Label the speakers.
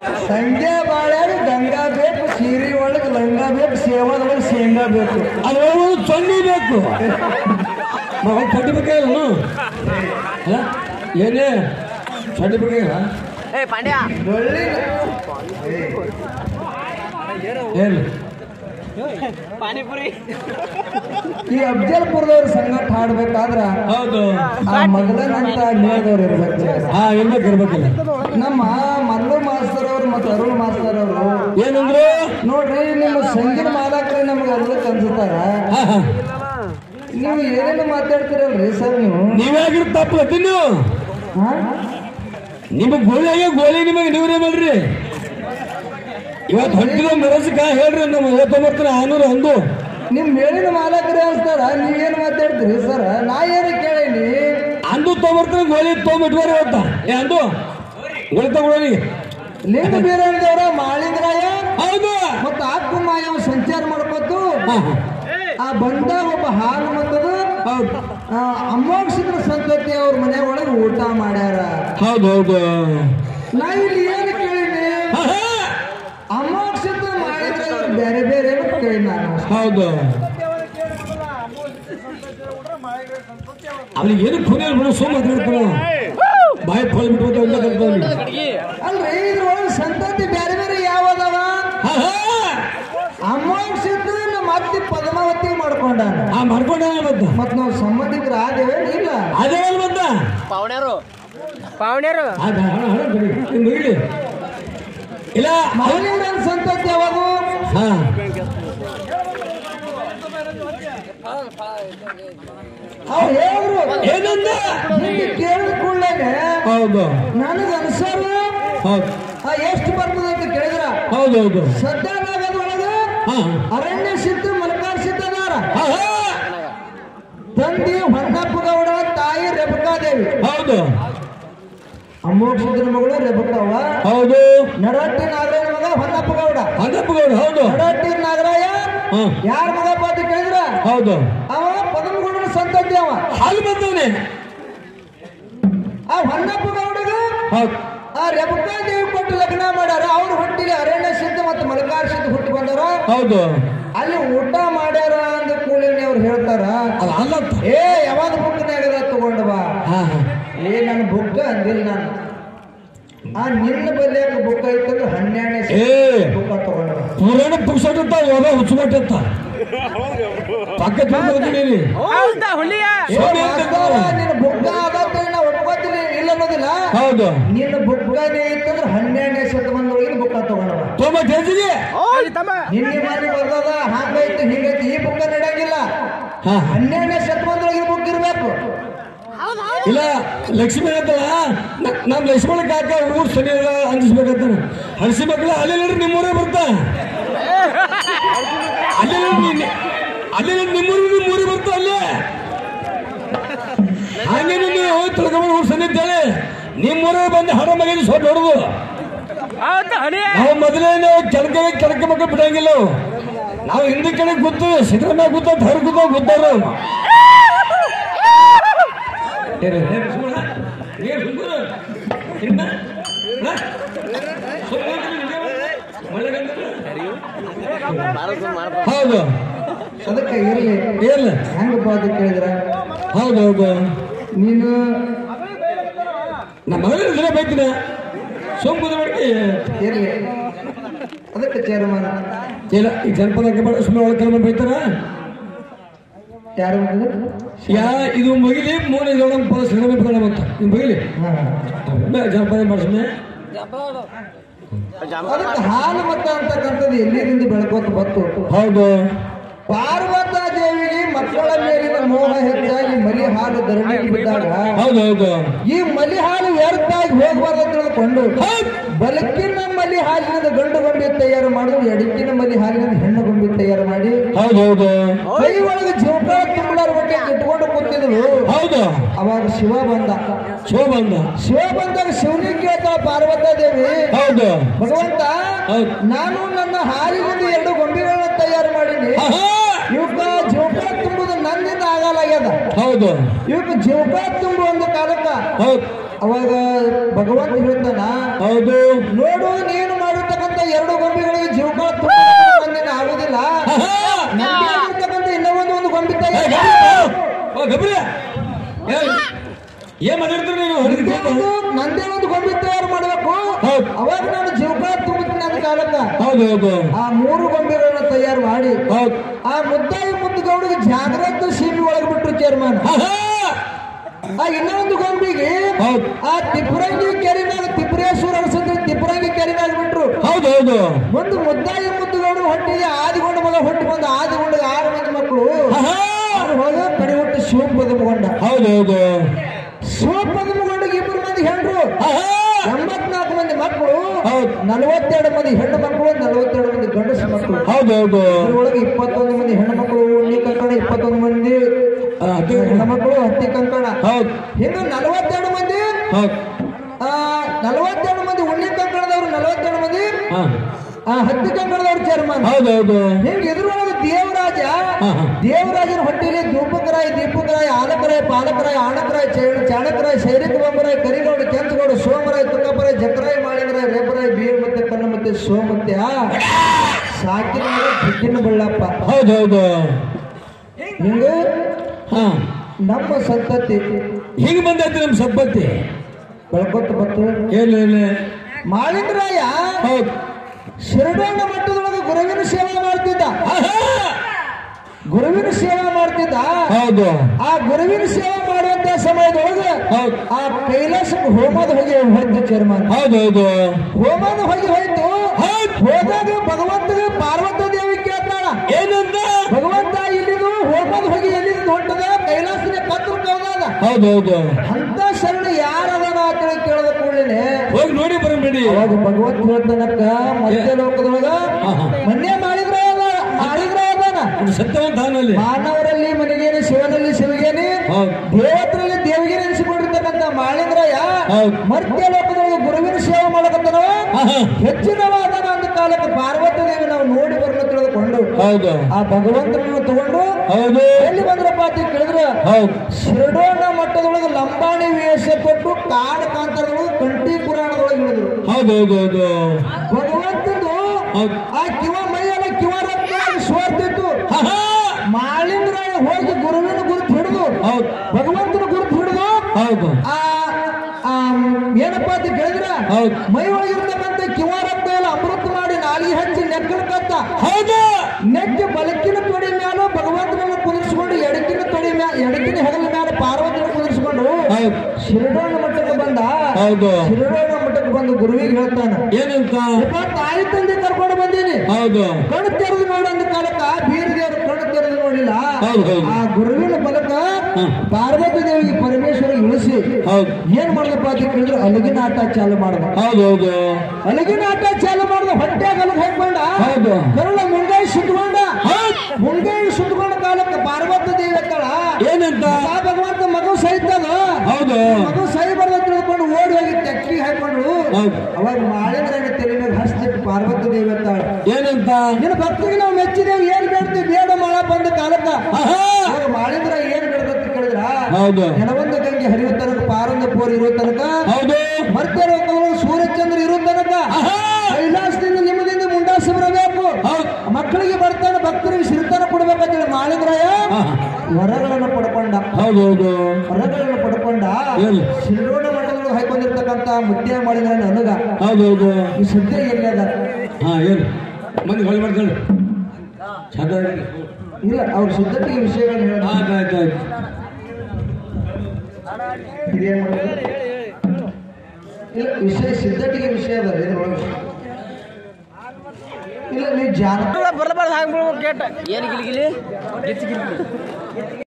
Speaker 1: ಸಂಜೆ ಬಾಳ್ಯಾಗ ಗಂಗಾ ಬೇಕು ಸೀರೆ ಒಳಗೆ ಲಂಗ ಬೇಕು ಸೇವಾದೊಳಗೆ ಶೇಂಗಾ ಬೇಕು
Speaker 2: ಅದ್ರೊಳಗೆ ಒಂದು ಚೊನ್ನಿ ಬೇಕು ಮಗ ಚಡ್ಡಿ ಬೇಕಾಗಿಲ್ಲ ಏನೇ ಚಡ್ಡಿ ಬೇಕಾಗಿಲ್ಲ
Speaker 1: ಒಳ್ಳೆ
Speaker 2: ಏನು
Speaker 1: ಈ ಅಫ್ಜಲ್ಪುರದವ್ರ ಸಂಗಟ ಹಾಡ್ಬೇಕಾದ್ರ
Speaker 2: ಹೌದು
Speaker 1: ಆ ಮೊದಲನಂತ ಮೇಳದವ್ರು ಇರ್ಬೇಕು
Speaker 2: ಹಾ ಇರ್ಬೇಕು ಇರ್ಬೇಕಿಲ್ಲ
Speaker 1: ನಮ್ಮ ಮಲ್ಲು ಮಾಸ್ತರ್ ಅವ್ರು ಮತ್ತು ಅರುಣ್ ಮಾಸ್ತರ್ ಅವರು
Speaker 2: ಏನಂದ್ರು
Speaker 1: ನೋಡ್ರಿ ನಿಮ್ಮ ಸಂಗೀತ ಮಾಲಕ್ರೆ ನಮ್ಗೆ ಅರ್ಧಕ್ಕೆ ಅನ್ಸುತ್ತಾರ
Speaker 2: ಹಾ ಹಾ
Speaker 1: ನೀವು ಏನೇನು ಮಾತಾಡ್ತೀರಲ್ರಿ ಸರ್ ನೀವು
Speaker 2: ನೀವ್ಯಾಗಿರ್ ತಪ್ಪು ನೀವು
Speaker 1: ಹಾ?
Speaker 2: ನಿಮಗೆ ಗೋಳಿಯಾಗೆ ಗೋಳಿ ನಿಮಗೆ ನೀವ್ರೇ ಮಾಡ್ರಿ ಇವತ್ತು ಹೊಟ್ಟಿದ ಮೆರಸಕ ಹೇಳ್ರಿ ನಮ್ಮ ಓದ್ಕೊಂಬರ್ತಾನೆ ಆನೂರು ಒಂದು
Speaker 1: ನಿಮ್ ಮೇಲಿನ ಮಾಲಕರೇ ಅನ್ಸ್ತಾರ ನೀವೇನು ಮಾತಾಡ್ತೀರಿ ಸರ್ ನಾ ಏನು ಕೇಳೀನಿ
Speaker 2: ಅಂದು ತೊಗೊಂಬರ್ತಾನೆ ಗೋಳಿ ತೊಗೊಂಬಿಟ್ವಾರ ಇವತ್ತ ಏ ಅಂದು ಗೋಳಿ ತಗೊಳ್ಳಿ
Speaker 1: ಲಿಂಗ ಬೀರಣ್ಣದೇವ್ರ ಮಾಳಿಂಗರಾಯ
Speaker 2: ಹೌದು
Speaker 1: ಮತ್ತು ಆಕು ಮಾಯವ ಸಂಚಾರ ಮಾಡ್ಕೊತು
Speaker 2: ಹಾ ಹಾ
Speaker 1: ಆ ಬಂದಾಗ ಒಬ್ಬ ಹಾಲು ಮತ್ತದು
Speaker 2: ಹೌದು
Speaker 1: ಅಮೋಕ್ಷದ್ರ ಸಂತತಿ ಅವ್ರ ಮನೆ ಒಳಗೆ ಊಟ ಮಾಡ್ಯಾರ
Speaker 2: ಹೌದು ಹೌದು
Speaker 1: ನಾ ಇಲ್ಲಿ ಏನು ಕೇಳೀನಿ
Speaker 2: ಹಾ, ಹಾ.
Speaker 1: ಅಮೋಕ್ಷದ ಮಾಡಿದ್ರೆ ಇವ್ರು ಬೇರೆ ಬೇರೆ ಏನೋ ಕೇಳಿ ನಾನು
Speaker 2: ಹೌದು ಅವ್ನಿಗೆ ಏನು ಪುಣ್ಯ ಬಿಡು ಸುಮ್ಮ ಮಾತಾಡ್ತಾನ ಬಾಯಿ ಫೋನ್ ಬಿಟ್ಟು ಒಂದೇ ಕಲ್ತಾವ್ನಿ.
Speaker 1: ಅಲ್ರಿ ಇದ್ರೊಳಗೆ ಸಂತತಿ ಬೇರೆ ಬೇರೆ ಯಾವದವ
Speaker 2: ಹಾ ಹಾ
Speaker 1: ಅಮೋಕ್ಷದ್ದು ನಮ್ಮ ಅತ್ತಿ ಪದ್ಮಾವತಿ ಮಾಡ್ಕೊಂಡಾನ
Speaker 2: ಆ ಮಾಡ್ಕೊಂಡ ಮತ್ತೆ
Speaker 1: ಮತ್ ನಾವು ಸಂಬಂಧಿಕರು ಆದೇವೆ ಇಲ್ಲ
Speaker 2: ಅದೇ ಅಲ್ಲ ಬಂದ
Speaker 3: ಪಾವಣ್ಯಾರು ಪಾವಣ್ಯಾರು
Speaker 2: ಅದ ಹಣ ಹಣ ಬಿಡಿ ನೀನ್ ಮುಗಿಲಿ ಇಲ್ಲ
Speaker 1: ಮೌಲ್ಯನ ಸಂತತಿ ಯಾವಾಗ
Speaker 2: ಹಾ
Speaker 1: ಅವ್ರು ಹೇಳಿದ್ರು
Speaker 2: ಏನಂದ
Speaker 1: ಹಿಂಗೆ ಕೇಳಿದ ಕೂಡಲೇ
Speaker 2: ಹೌದು
Speaker 1: ನನಗೆ ಅನ್ಸರು
Speaker 2: ಹೌದು
Speaker 1: ಎಷ್ಟು ಬರ್ತದೆ ಅಂತ ಕೇಳಿದ್ರ
Speaker 2: ಹೌದು ಹೌದು
Speaker 1: ಸದ್ಯನಾಗದೊಳಗ
Speaker 2: ಹಾ
Speaker 1: ಅರಣ್ಯ ಸಿದ್ಧ ಮಲಕಾರ್ ಸಿದ್ಧದಾರ
Speaker 2: ಹಾ ಹಾ
Speaker 1: ತಂದೆ ಹೊನ್ನಪ್ಪ ಗೌಡ ತಾಯಿ ರೇಬಕಾದೇವಿ
Speaker 2: ಹೌದು
Speaker 1: ಅಮೋಕ್ಷದ್ರ ಮಗಳು ರೇಬಕವ್ವ
Speaker 2: ಹೌದು
Speaker 1: ನಡಟ್ಟಿ ನಾಗರಾಯನ ಮಗ ಹೊನ್ನಪ್ಪ ಗೌಡ
Speaker 2: ಹಂಗಪ್ಪ ಗೌಡ ಹೌದು
Speaker 1: ನಡಟ್ಟಿ ನಾಗರಾಯ
Speaker 2: ಹಾ
Speaker 1: ಯಾರ ಮಗಪ್ಪ ಅಂತ ಕೇಳಿದ್ರ
Speaker 2: ಹೌದು
Speaker 1: ಅವ ಪದಮಗೌಡನ ಸಂತತಿ ಅವ
Speaker 2: ಹಾಲು ಬಂದವನೇ
Speaker 1: ಆ ಹೊನ್ನಪ್ಪ ಗೌಡಗ
Speaker 2: ಹೌದು
Speaker 1: ಆ ರೇಬಕಾದೇವಿ ಕೊಟ್ಟು ಲಗ್ನ ಮಾಡ್ಯಾರ ಅವ್ರ ಹೊಟ್ಟಿಲಿ ಅರಣ್ಯ ಸಿದ್ಧ ಮತ್ತು ಮಲಕಾರ್ ಸಿದ್ಧ ಹುಟ್ಟಿ ಬಂದಾರ
Speaker 2: ಹೌದು
Speaker 1: ಅಲ್ಲಿ ಊಟ ಮಾಡ್ಯಾರ ಅಂದ ಕೂಡಲೇ ಅವ್ರು ಹೇಳ್ತಾರ
Speaker 2: ಅದು ಅಲ್ಲಂತ
Speaker 1: ಏ ಯಾವಾಗ ಬುಕ್ನಾಗದ ತಗೊಂಡ ಬಾ
Speaker 2: ಹಾ ಹಾ
Speaker 1: ಏ ನನ್ನ ಬುಕ್ ಅಂದಿಲ್ಲ ನಾನು ಆ ನಿನ್ನ ಬಲ್ಯಾಕ ಬುಕ್ ಐತಂದ್ರೆ ಹನ್ನೆರಡನೇ
Speaker 2: ಏ
Speaker 1: ಬುಕ್ ತಗೊಂಡ ಬಾ
Speaker 2: ಪುರಾಣ ಪುಸ್ತಕ ಓದ ಹುಚ್ಚುಮಟ್ಟಂತ ಪಕ್ಕ ತಿಳ್ಕೊತೀನಿ
Speaker 3: ಹೌದಾ ಹುಲಿಯ
Speaker 1: ಏ ಮಾಸ್ತರ, ನಿನ್ನ ಬುಕ್ ಆಗತ್ತೆ ನಾ ಒಪ್ಕೋತೀನಿ ಇಲ್ಲ ಅನ್ನೋದಿಲ್ಲ
Speaker 2: ಹೌದು
Speaker 1: ನಿನ್ನ ಬುಕ್ ಐತಂದ್ರೆ ಹನ್ನೆರಡನೇ ಶತಮಾನದೊಳಗಿನ ಬುಕ್ ತಗೊಂಡ ಬಾ
Speaker 2: ತೊಂಬ ತಿಳಿಸಿದಿ
Speaker 3: ತಮ್ಮ
Speaker 1: ನಿನ್ನೆ ಮಾಡಿ ಬರ್ದದ ಹಂಗೈತಿ ಹಿಂಗೈತಿ ಈ ಬುಕ್ ನಡೆಯಂಗಿಲ್ಲ
Speaker 2: ಹಾ
Speaker 1: ಹನ್ನೆರಡನೇ ಶತಮಾನದೊಳಗಿನ ಬುಕ್ ಇರ್ಬೇಕು
Speaker 2: ಇಲ್ಲ ಲಕ್ಷ್ಮಿ ಅಂತಲ್ಲ ನ- ನಮ್ ಲಕ್ಷ್ಮಣ ಕಾಕ ಊರ್ ಸನಿ ಅಂಜಿಸ್ಬೇಕಂತ ಹಳಸಿ ಮಕ್ಕಳು ಅಲ್ಲಿ ನೋಡ್ರಿ ನಿಮ್ಮೂರೇ ಬರ್ತಾ ಅಲ್ಲಿ ನೋಡ್ರಿ ನಿ- ಅಲ್ಲಿ ನೋಡ್ರಿ ನಿಮ್ಮೂರು ನಿಮ್ಮೂರಿಗೆ ಬರ್ತಾ ಅಲ್ಲೇ ಹಾಗೆ ನೀವು ತಿಳ್ಕೊಂಡ್ ಊರ್ ಸನಿ ಅಂತೇಳಿ ನಿಮ್ಮೂರೇ ಬಂದು ಹಣ ಮಗನ ಸೊಟ್ಟು ಹೊಡೆದು
Speaker 3: ಹೌದಾ ಹುಲಿಯ
Speaker 2: ನಾವು ಮೊದಲೇ ನಾವು ಕೆಳಗೆ ಕೆಳಗೆ ಮಕ್ಕಳು ಬಿಡಂಗಿಲ್ಲ ನಾವು. ನಾವು ಹಿಂದೆ ಕಡೆ ಗೊತ್ತು ಸಿದ್ದರಾಮಯ್ಯ ಗೊತ್ತ ಧರ್ ಗೊತ್ತ ಗೊತ್ತಾರ ಹೌದು
Speaker 1: ಅದಕ್ಕೆ ಇರ್ಲಿ
Speaker 2: ಇಲ್ಲ
Speaker 1: ಹೆಂಗಪ್ಪ ಅಂತ ಕೇಳಿದ್ರ
Speaker 2: ಹೌದು ಹೌದು
Speaker 1: ನೀನು
Speaker 2: ನಮ್ಮ ಮಗನ ದಿನ ಬೈತಿನ ಸೋಂಕು ಮಾಡಿ
Speaker 1: ಇರ್ಲಿ ಅದಕ್ಕೆ ಚೇರ್ಮನ್
Speaker 2: ಇಲ್ಲ ಈ ಜನಪದ ಬೇಡ ಸುಮ್ಮನೆ ಒಳಗೆ ಬೈತಾರ
Speaker 1: ಯಾರು
Speaker 2: ಯಾ ಇದು ಮುಗಿಲಿ ಮೂರು ಇದೊಳ ಪದ ಸಿದ್ದರಾಮಯ್ಯ ಪದ ಬಂತ ಇದು ಮುಗಿಲಿ ಜನಪದ ಮಾಡಿಸ್ಮೆ
Speaker 1: ಅದಕ್ಕೆ ಹಾಲು ಮತ ಅಂತಕ್ಕಂಥದ್ದು ಎಲ್ಲಿಂದ ಬೆಳ್ಕೋತ ಬತ್ತು
Speaker 2: ಹೌದು
Speaker 1: ಪಾರ್ವತ ದೇವಿಗೆ ಮಕ್ಕಳ ಮೇಲಿನ ಮೋಹ ಹೆಚ್ಚಾಗಿ ಮಲಿ ಹಾಲು ಧರಣಿಗೆ ಬಿದ್ದಾಗ
Speaker 2: ಹೌದು ಹೌದು
Speaker 1: ಈ ಮಲಿ ಹಾಲು ವ್ಯರ್ಥ ಆಗಿ ಹೋಗಬಾರ್ದು ಅಂತ ತಿಳ್ಕೊಂಡು
Speaker 2: ಹೌದು
Speaker 1: ಬಲಕಿನ ಮಲಿ ಹಾಲಿನಿಂದ ಗಂಡು ಗೊಂಬೆ ತಯಾರು ಮಾಡಿದ್ರು ಎಡಕಿನ ಮಲಿ ಹಾಲಿನಿಂದ ಹೆಣ್ಣು ಗೊಂಬೆ ತಯಾರು ಮಾಡಿ
Speaker 2: ಹೌದು ಹೌದು
Speaker 1: ಕೈ ಒಳಗೆ ಜೀವಕ ತುಂಬಲಾರ ಬಟ್ಟೆ ಇಟ್ಕೊಂಡು ಕೂತಿದ್ರು
Speaker 2: ಹೌದು
Speaker 1: ಅವಾಗ ಶಿವ ಬಂದ
Speaker 2: ಶೋ ಬಂದ
Speaker 1: ಶಿವ ಬಂದಾಗ ಶಿವನಿಗೆ ಕೇಳ್ತಾಳ ಪಾರ್ವತ ದೇವಿ
Speaker 2: ಹೌದು
Speaker 1: ಭಗವಂತ
Speaker 2: ಹೌದು.
Speaker 1: ನಾನು ನನ್ನ ಹಾಲಿನಿಂದ ಎರಡು ಗೊಂಬೆಗಳನ್ನ ತಯಾರು ಮಾಡೀನಿ
Speaker 2: ಆಹಾ!
Speaker 1: ಇವಕ್ಕ ಜೀವಕ ತುಂಬುದು ನನ್ನಿಂದ ಆಗಲಾಗ್ಯದ
Speaker 2: ಹೌದು
Speaker 1: ಇವಕ್ಕ ಜೀವಕ ತುಂಬು ಒಂದು ಕಾಲಕ್ಕ
Speaker 2: ಹೌದು
Speaker 1: ಅವಾಗ ಭಗವಂತ ಹೇಳ್ತಾನ
Speaker 2: ಹೌದು
Speaker 1: ನೋಡು ನೀನು
Speaker 2: ಗಬ್ರಿ ಏನ್ ಮಾತಾಡ್ತೀರಿ ನೀವು ಹೊರಗೆ
Speaker 1: ಒಂದು ನಂದೇ ಒಂದು ಗೊಂಬೆ ತಯಾರು ಮಾಡಬೇಕು
Speaker 2: ಹೌದು.
Speaker 1: ಅವಾಗ ನಾನು ಜೀವಕ ತುಂಬುತ್ತೀನಿ ನನ್ನ ಕಾಲಕ್ಕ
Speaker 2: ಹೌದು ಹೌದು
Speaker 1: ಆ ಮೂರು ಗೊಂಬೆಗಳನ್ನ ತಯಾರು ಮಾಡಿ
Speaker 2: ಹೌದು
Speaker 1: ಆ ಮುದ್ದಾಯಿ ಮುದ್ದುಗೌಡಿಗೆ ಜಾಗ್ರತ ಸೀಮಿ ಒಳಗೆ ಬಿಟ್ರು ಚೇರ್ಮನ್
Speaker 2: ಆಹಾ!
Speaker 1: ಆ ಇನ್ನೊಂದು ಗೊಂಬಿಗೆ
Speaker 2: ಹೌದು.
Speaker 1: ಆ ತಿಪ್ಪರಂಗಿ ಕೆರೆ ಮ್ಯಾಗ ತಿಪ್ಪರೇಶ್ವರ ಅರಸಂದ್ರೆ ತಿಪ್ಪರಂಗಿ ಕೆರೆ ಮ್ಯಾಗ ಬಿಟ್ರು
Speaker 2: ಹೌದು ಹೌದು
Speaker 1: ಒಂದು ಮುದ್ದಾಯಿ ಮುದ್ದುಗೌಡು ಹೊಟ್ಟಿಗೆ ಆದಿಗೊಂಡ ಮಗ ಹೊಟ್ಟಿ ಬಂದ ಆದಿಗೊಂಡ ಆರು ಮಂದಿ ಮಕ್ಕಳು
Speaker 2: ಆಹಾ!
Speaker 1: ಅವ್ರು ಹೋದ ಕಡೆ ಹೊಟ್ಟು ಶಿವಪದಮಗೊಂಡ
Speaker 2: ಹೌದು ಹೌದು
Speaker 1: ಶಿವಪದಮಗೊಂಡಿಗೆ ಇಬ್ಬರು ಮಂದಿ ಹೆಂಡ್ರು
Speaker 2: ಆಹಾ!
Speaker 1: ಎಂಬತ್ನಾಲ್ಕು ಮಂದಿ ಮಕ್ಕಳು
Speaker 2: ಹೌದು.
Speaker 1: ನಲವತ್ತೆರಡು ಮಂದಿ ಹೆಣ್ಣು ಮಕ್ಕಳು ನಲವತ್ತೆರಡು ಮಂದಿ ಗಂಡಸು ಮಕ್ಕಳು
Speaker 2: ಹೌದು ಹೌದು
Speaker 1: ಅದ್ರೊಳಗೆ ಇಪ್ಪತ್ತೊಂದು ಮಂದಿ ಹೆಣ್ಣು ಮಕ್ಕಳು ಉಣ್ಣಿ ಕಂಕಣ ಇಪ್ಪತ್ತೊಂದು ಮಂದಿ
Speaker 2: ಆ, ಅದು-
Speaker 1: ಹೆಣ್ಣು ಮಕ್ಕಳು ಹತ್ತಿ ಕಂಕಣ
Speaker 2: ಹೌದು
Speaker 1: ಇನ್ನು ನಲವತ್ತೆರಡು ಮಂದಿ
Speaker 2: ಹೌದು
Speaker 1: ಆ, ನಲವತ್ತೆರಡು ಮಂದಿ ಉಣ್ಣಿ ಕಂಕಣದವ್ರು ನಲವತ್ತೆರಡು ಮಂದಿ
Speaker 2: ಹಾ
Speaker 1: ಆ, ಹತ್ತಿ ಕಂಕಣದವ್ರು ಚೇರ್ಮನ್
Speaker 2: ಹೌದು ಹೌದು
Speaker 1: ಹಿಂಗ ಇದ್ರೊಳಗೆ ದೇವರಾಜ
Speaker 2: ಹಾ, ಹಾ.
Speaker 1: ದೇವರಾಜನ ಹೊಟ್ಟೆಯಲ್ಲಿ ಧೂಪಕರಾಯ ದೀಪಕರಾಯ ಆಲಕರಾಯ ಪಾಲಕರಾಯ ಆಣಕರಾಯ ಚೇಳ ಚಾಣಕರಾಯ ಶೈರಿಕ ಬಂಬರಾಯ ಕರಿಗೌಡ ಕೆಂಚಗೌಡ ಸೋಮರಾಯ ತುಕ್ಕಪರಾಯ ಜಕರಾಯ ಮಾಳಿಂಗರಾಯ ರೇಪರಾಯ ಬೀರ್ ಮತ್ತೆ ಕಣ್ಣ ಮತ್ತೆ ಸೋಮತ್ಯ ಸಾಕಿನ ಮಗ ಬಿದ್ದಿನ ಬಳ್ಳಪ್ಪ
Speaker 2: ಹೌದು ಹೌದು
Speaker 1: ಹಿಂಗ
Speaker 2: ಹಾ
Speaker 1: ನಮ್ಮ ಸಂತತಿ
Speaker 2: ಹಿಂಗ್ ಬಂದೈತಿ ನಮ್ ಸಬ್ಬತ್ತಿ
Speaker 1: ಬೆಳ್ಕೊತ ಬತ್ತು
Speaker 2: ಏನು ಇಲ್ಲ
Speaker 1: ಮಾಳಿಂಗರಾಯ
Speaker 2: ಹೌದು
Speaker 1: ಶಿರಡೋಣ ಮಟ್ಟದೊಳಗೆ ಗುರುವಿನ ಸೇವೆ ಮಾಡ್ತಿದ್ದ
Speaker 2: ಆಹಾ!
Speaker 1: ಗುರುವಿನ ಸೇವೆ ಮಾಡ್ತಿದ್ದ
Speaker 2: ಹೌದು
Speaker 1: ಆ ಗುರುವಿನ ಸೇವೆ ಮಾಡುವಂತ ಸಮಯದೊಳಗೆ
Speaker 2: ಹೌದು
Speaker 1: ಆ ಕೈಲಾಸ ಹೋಮದ ಹೋಗಿ ಹೋಯ್ತು ಚೇರ್ಮನ್
Speaker 2: ಹೌದು ಹೌದು
Speaker 1: ಹೋಮದ ಹೋಗಿ ಹೋಯ್ತು
Speaker 2: ಹೌದು
Speaker 1: ಹೋದಾಗ ಭಗವಂತಗೆ ಪಾರ್ವತ ದೇವಿ ಕೇಳ್ತಾಳ
Speaker 2: ಏನಂತ
Speaker 1: ಭಗವಂತ ಇಲ್ಲಿದು ಹೋಮದ ಹೋಗಿ ಎಲ್ಲಿಂದ ಹೊಂಟದ ಕೈಲಾಸನ ಕತ್ರ ಕೌದಾದ
Speaker 2: ಹೌದು ಹೌದು
Speaker 1: ಅಂತ ಶರಣ ಯಾರದನ ಅಂತೇಳಿ ಕೇಳದ ಕೂಡಲೇ
Speaker 2: ಹೋಗಿ ನೋಡಿ ಬರಬೇಡಿ
Speaker 1: ಅವಾಗ ಭಗವಂತ ಹೇಳ್ತಾನಕ್ಕ ಮಧ್ಯ ಲೋಕದೊಳಗ
Speaker 2: ಹಾ, ಹಾ.
Speaker 1: ಮೊನ್ನೆ ಮಾಡಿದ್ರ ಮಾಡಿದ್ರ ಅದಾನ
Speaker 2: ಸತ್ಯವಂತ ಅವನಲ್ಲಿ
Speaker 1: ಮಾನವರಲ್ಲಿ ಮನೆಗೇನೆ ಶಿವನಲ್ಲಿ ಶಿವಗೇನೆ
Speaker 2: ಹೌದು
Speaker 1: ದೇವತ್ರಲ್ಲಿ ದೇವಿಗೆ ನೆನೆಸಿಕೊಂಡಿರ್ತಕ್ಕಂಥ ಮಾಳಿಂದ್ರಯ್ಯ
Speaker 2: ಹೌದು.
Speaker 1: ಮರ್ತ್ಯ ಲೋಕದೊಳಗೆ ಗುರುವಿನ ಸೇವೆ ಮಾಡಕತ್ತನವ
Speaker 2: ಆಹಾ.
Speaker 1: ಹೆಚ್ಚಿನವಾದನ ಅಂದ ಕಾಲಕ್ಕೆ ಪಾರ್ವತಿ ದೇವಿ ನಾವು ನೋಡಿ ಬರಲು ತಿಳಿದುಕೊಂಡು
Speaker 2: ಹೌದು
Speaker 1: ಆ ಭಗವಂತನನ್ನು ತಗೊಂಡು
Speaker 2: ಹೌದು
Speaker 1: ಎಲ್ಲಿ ಬಂದ್ರಪ್ಪ ಅಂತ ಕೇಳಿದ್ರ
Speaker 2: ಹೌದು
Speaker 1: ಶಿರಡೋಣ ಮಟ್ಟದೊಳಗೆ ಲಂಬಾಣಿ ವೇಷ ಕೊಟ್ಟು ಕಾಡ ಕಾಂತರದೊಳಗೆ ಕಂಠಿ ಪುರಾಣದೊಳಗೆ ಇಳಿದ್ರು
Speaker 2: ಹೌದು ಹೌದು ಹೌದು
Speaker 1: ಭಗವಂತಂದು
Speaker 2: ಹೌದು
Speaker 1: ಆ ಕಿವ ಮೈಯೆಲ್ಲ ಕಿವ ರಕ್ತ ಸೋರ್ತಿತ್ತು
Speaker 2: ಆಹಾ!
Speaker 1: ಮಾಳಿಂದ್ರಾಯ ಹೋಗಿ ಗುರುವಿನ ಗುರುತು ಹಿಡಿದು
Speaker 2: ಹೌದು
Speaker 1: ಭಗವಂತನ ಗುರುತು ಹಿಡಿದು
Speaker 2: ಹೌದು
Speaker 1: ಆ ಆ, ಏನಪ್ಪಾ ಅಂತ ಕೇಳಿದ್ರ
Speaker 2: ಹೌದು.
Speaker 1: ಮೈ ಒಳಗಿರ್ತಕ್ಕಂಥ ಕಿವ ರಕ್ತ ಎಲ್ಲ ಅಮೃತ ಮಾಡಿ ನಾಲಿಗೆ ಹಚ್ಚಿ ನೆಕ್ಕನ ಕತ್ತ
Speaker 2: ಹೌದು
Speaker 1: ನೆಕ್ಕೆ ಬಲಕಿನ ತೊಡಿ ಮ್ಯಾಲ ಭಗವಂತನನ್ನು ಕುದಿರಿಸಿಕೊಂಡು ಎಡಕಿನ ತೊಡಿ ಮ್ಯಾಲ ಎಡಕಿನ ಹೆಗಲ ಮ್ಯಾಲ ಪಾರ್ವತಿನ ಕುದಿರಿಸಿಕೊಂಡು
Speaker 2: ಹೌದು
Speaker 1: ಶಿರಡೋಣ ಮಠಕ್ಕೆ ಬಂದ
Speaker 2: ಹೌದು
Speaker 1: ಶಿರಡೋಣ ಮಠಕ್ಕೆ ಬಂದು ಗುರುವಿಗೆ ಹೇಳ್ತಾನ
Speaker 2: ಏನಂತ
Speaker 1: ಯಪ್ಪ, ತಾಯಿ ತಂದೆ ಕರ್ಕೊಂಡು ಬಂದೀನಿ
Speaker 2: ಹೌದು
Speaker 1: ಕಣ್ಣು ತೆರೆದು ನೋಡು ಅಂದ ಕಾಲಕ್ಕ ಬೀರ್ ದೇವರು ಕಣ್ಣು ತೆರೆದು ನೋಡಿಲ್ಲ
Speaker 2: ಹೌದು, ಹೌದು.
Speaker 1: ಆ ಗುರುವಿನ ಬಲಕ
Speaker 2: ಹ್ಮ್.
Speaker 1: ಪಾರ್ವತಿ ದೇವಿಗೆ ಪರಮೇಶ್ವರ ಇಳಿಸಿ
Speaker 2: ಹೌದು
Speaker 1: ಏನ್ ಮಾಡ್ದಪ್ಪ ಅಂತ ಕೇಳಿದ್ರೆ ಅಲಗಿನ ಆಟ ಚಾಲು ಮಾಡ್ದ
Speaker 2: ಹೌದು ಹೌದು
Speaker 1: ಅಲಗಿನ ಆಟ ಚಾಲು ಮಾಡ್ದ ಹೊಟ್ಟೆ ಅಲಗ ಹಾಕೊಂಡ
Speaker 2: ಹೌದು.
Speaker 1: ಕರುಳ ಮುಂಗಾಯಿ ಸುತ್ತಕೊಂಡ
Speaker 2: ಹೌದು.
Speaker 1: ಮುಂಗಾಯಿ ಸುತ್ತಕೊಂಡ ಕಾಲಕ್ಕೆ ಪಾರ್ವತಿ ದೇವಿ ಎತ್ತಾಳ
Speaker 2: ಏನಂತ
Speaker 1: ಆ ಭಗವಂತ ಮಗು ಸಹಿತದ
Speaker 2: ಹೌದು
Speaker 1: ಮಗು ಸಹಿ ಬರ್ದ ತಿಳ್ಕೊಂಡು ಓಡಿ ಹೋಗಿ ತೆಕ್ಕಿ ಹಾಕೊಂಡು
Speaker 2: ಹೌದು.
Speaker 1: ಅವಾಗ ಮಾಳಿಂದ್ರನ ತಲೆ ಮೇಲೆ ಹಸ್ತಿಟ್ಟು ಪಾರ್ವತಿ ದೇವಿ ಎತ್ತಾಳ
Speaker 2: ಏನಂತ
Speaker 1: ನಿನ್ನ ಭಕ್ತಿಗೆ ನಾವು ಮೆಚ್ಚಿದೇವು ಏನ್ ಬೇಡ್ತೀವಿ ಬೇಡ ಮಳ ಬಂದ ಕಾಲಕ್ಕ
Speaker 2: ಆಹಾ!
Speaker 1: ಅವಾಗ ಮಾಳಿಂದ್ರ ಏನ್ ಬೇಡದಂತ ಕೇಳಿದ್ರ
Speaker 2: ಹೌದು
Speaker 1: ನೆನವೊಂದು ಗಂಗೆ ಹರಿಯೋ ತನಕ ಪಾರೊಂದ ಪೋರ್ ಇರೋ ತನಕ
Speaker 2: ಹೌದು
Speaker 1: ಮರ್ತ್ಯ ಲೋಕದೊಳಗೆ ಸೂರ್ಯಚಂದ್ರ ಇರೋ ತನಕ
Speaker 2: ಆಹಾ!
Speaker 1: ಕೈಲಾಸದಿಂದ ನಿಮ್ಮದಿಂದ ಮುಂಡಾಸ ಬರಬೇಕು
Speaker 2: ಹೌದು
Speaker 1: ಮಕ್ಕಳಿಗೆ ಬರ್ತಾನೆ ಭಕ್ತರಿಗೆ ಸಿರಿತನ ಕೊಡ್ಬೇಕಂತೇಳಿ ಮಾಳಿಂದ್ರಯ್ಯ
Speaker 2: ಆಹಾ.
Speaker 1: ವರಗಳನ್ನು ಪಡ್ಕೊಂಡ
Speaker 2: ಹೌದು ಹೌದು
Speaker 1: ವರಗಳನ್ನು ಪಡ್ಕೊಂಡ
Speaker 2: ಏನು?
Speaker 1: ಶಿರೋಣ ಮಠದೊಳಗೆ ಹಾಕೊಂಡಿರ್ತಕ್ಕಂತ ಮುದ್ದೆ ಮಾಡಿದ ನನಗ
Speaker 2: ಹೌದು ಹೌದು
Speaker 1: ಈ ಸದ್ಯ ಎಲ್ಲದ
Speaker 2: ಹಾ ಏನು ಮಂದಿ ಹೊಳಿ ಮಾಡ್ಕೊಳ್ಳಿ ಚಂದ
Speaker 1: ಇಲ್ಲ ಅವ್ರ ಸಿದ್ಧತೆಗೆ ವಿಷಯಗಳನ್ನು ಹೇಳ
Speaker 2: ಆಯ್ತು ಆಯ್ತು ಆಯ್ತು
Speaker 1: ಇದೇನ್ ಮಾಡೋದು? ಇಲ್ಲ ವಿಷಯ ಸಿದ್ಧತೆಗೆ ವಿಷಯ ಅದ ಇದ್ರೊಳಗೆ ಇಲ್ಲ ನೀವು ಜಾನ
Speaker 3: ಬರ್ಲಬಾರ್ದು ಹಾಗೆ ಕೇಟ ಏನು ಗಿಲಿ ಗಿಲಿ ಗಿಚ್ಚಿ ಗಿಲಿ